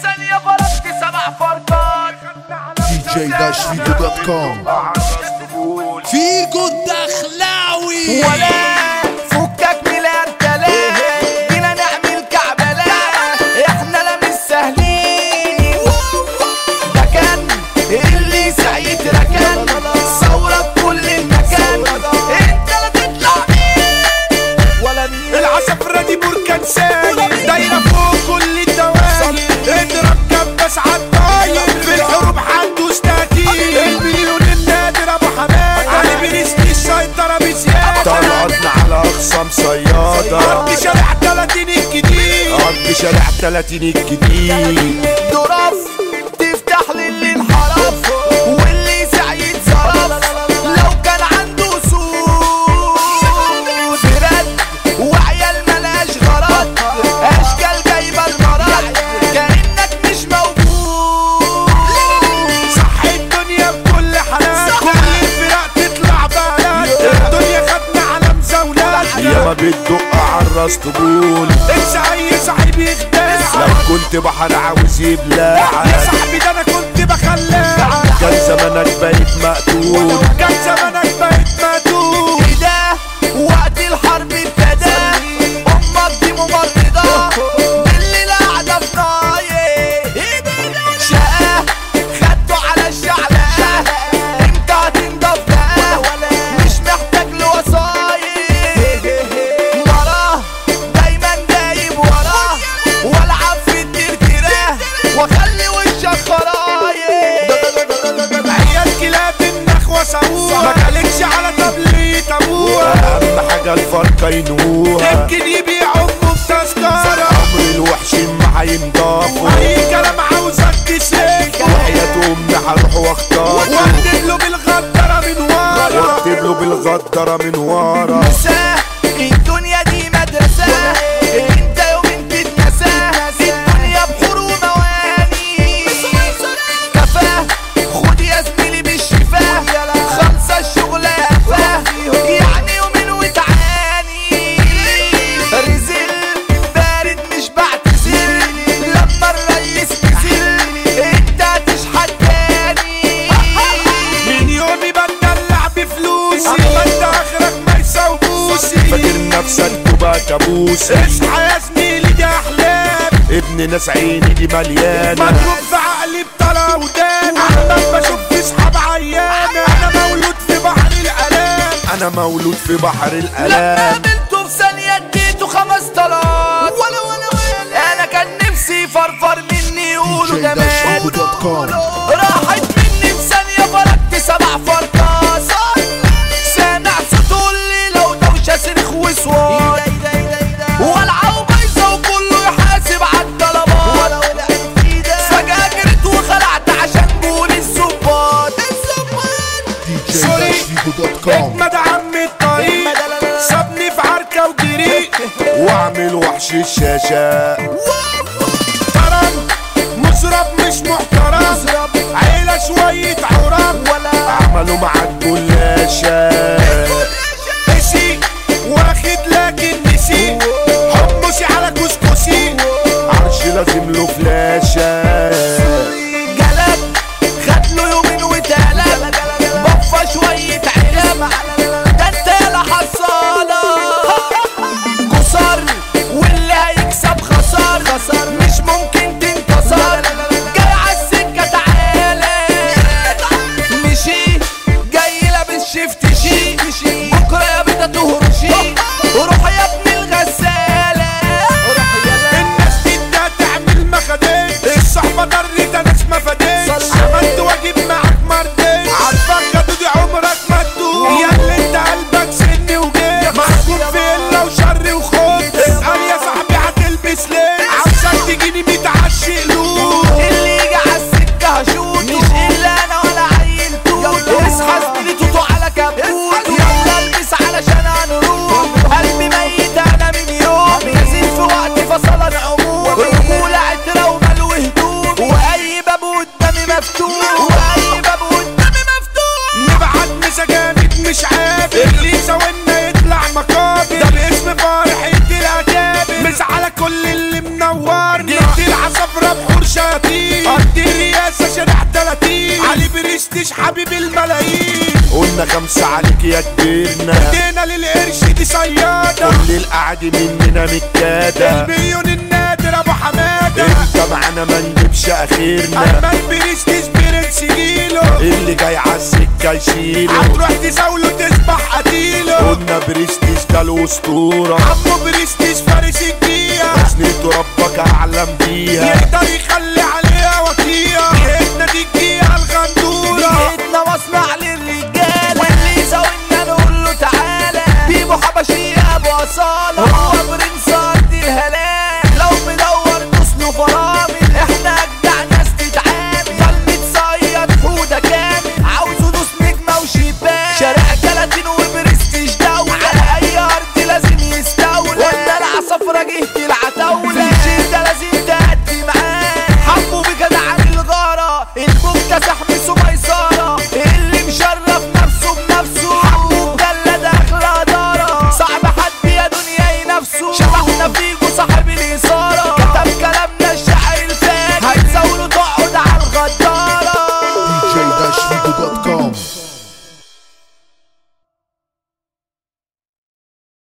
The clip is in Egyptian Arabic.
ثانية فرقت سبع فرقات دي جي داش فيديو دوت كوم فيجو الدخلاوي ولا فكك من الارتلاء جينا نعمل كعبلة احنا لا مش سهلين ده كان اللي سعيد ركان ثورة في كل المكان انت لا تطلع مين ولا مين العصفرة دي بركان سايق دايرة فوق كل الدواير اضرب كبس عالطاير في الحروب عنده استاكين المليون النادر ابو حماد علي بيرستي السيطرة بزيادة طلعتنا على اقصى صيادة ارض شارع 30 الجديد ارض شارع 30 الجديد ظرف تفتح لي اللي انحرف واللي سعيد صرف لو كان عنده سوق فرد وعيال ملاش غرض اشكال جايبه المرض كانك مش موجود صح الدنيا بكل حالات كل الفرق تطلع بلد الدنيا خدنا على مزاولات يا ما بتدق على الراس تقول انسى اي صاحب يخدع لو كنت بحر عاوز يبلع يا صاحبي ده انا كنت بخلع كان زمانك بقيت مقتول كان زمانك بقيت مقتول ده وقت الحرب ابتدى امك دي ممرضة بالليل قاعدة في نايم شقة خدته على الشعلقة انت هتنضف بقى مش محتاج لوصاية مراه دايما جايب وراه والعب في الترتيرة واخلي وشك خرايط عيال كلاب النخوة سووها ما جالكش على طبلية ابوها اهم حاجة الفرقة ينوها يمكن يبيعوا امه بتذكرة عمر الوحش ما هينضافوا اي كلام عاوزك تسلك وحياة امي هروح واختار واكتب له بالغدرة من ورا واكتب له بالغدرة من ورا مدرسة الدنيا دي مدرسة انت يوم تتنسى الدنيا بحور ومواني كفاه خد يا زميلي بالشفاه خمسة الشغل يافاه يعني يومين وتعاني رزل بارد مش بعتذر لما الريس نزل انت هتشحت تاني من يومي بتدلع بفلوسي اما انت اخرك ما يساوبوسي فاكر نفسك تبقى كابوسي اصحى يا زميلي دي احلام ابن ناس عيني دي مليانه مضروب في عقلي بطلع ودان احمد بشوف في صحاب عيانه انا مولود في بحر الالام انا مولود في بحر لما الالام قابلته في ثانية اديته خمس طلات ولا ولا ولا انا كان نفسي فرفر مني يقولوا DJ ده dash مال audio dot com. راحت مني في ثانية فرقت سبع فرقات سامع صوته اللي لو دوشة صريخ وصوات والعه بايظة وكله يحاسب على الطلبات فجأة جريت وخلعت عشان جول الظباط دي جي داش فيديو دوت كوم اجمد عم الطريق سابني في عركه وجري واعمل وحش الشاشه ترم مزرب مش محترم عيلة شوية عرام عملوا معاك جلاشة نسي واخد لكن نسي حمصي على كسكسي عرش لازم له فلاشة جلب خد له يومين وتقلب بفى شوية علب ده انت يالا حصالة كسر واللي هيكسب خسر مش ممكن تنتصر جاي عالسكة تعالى مشي جاي لابس شفت شي شياطين قد الرئاسة شارع 30 علي برستيج حبيب الملايين قلنا خمسة عليك يا كبيرنا ادينا للقرش دي صيادة كل القعد مننا متكادة المليون النادر ابو حمادة انت معانا ما نجيبش اخيرنا اما البرستيج برنس جيلو اللي جاي عالسكة يشيله هتروح تزاوله تسبح قتيله قلنا برستيج ده الاسطورة عمو برستيج فارس الجية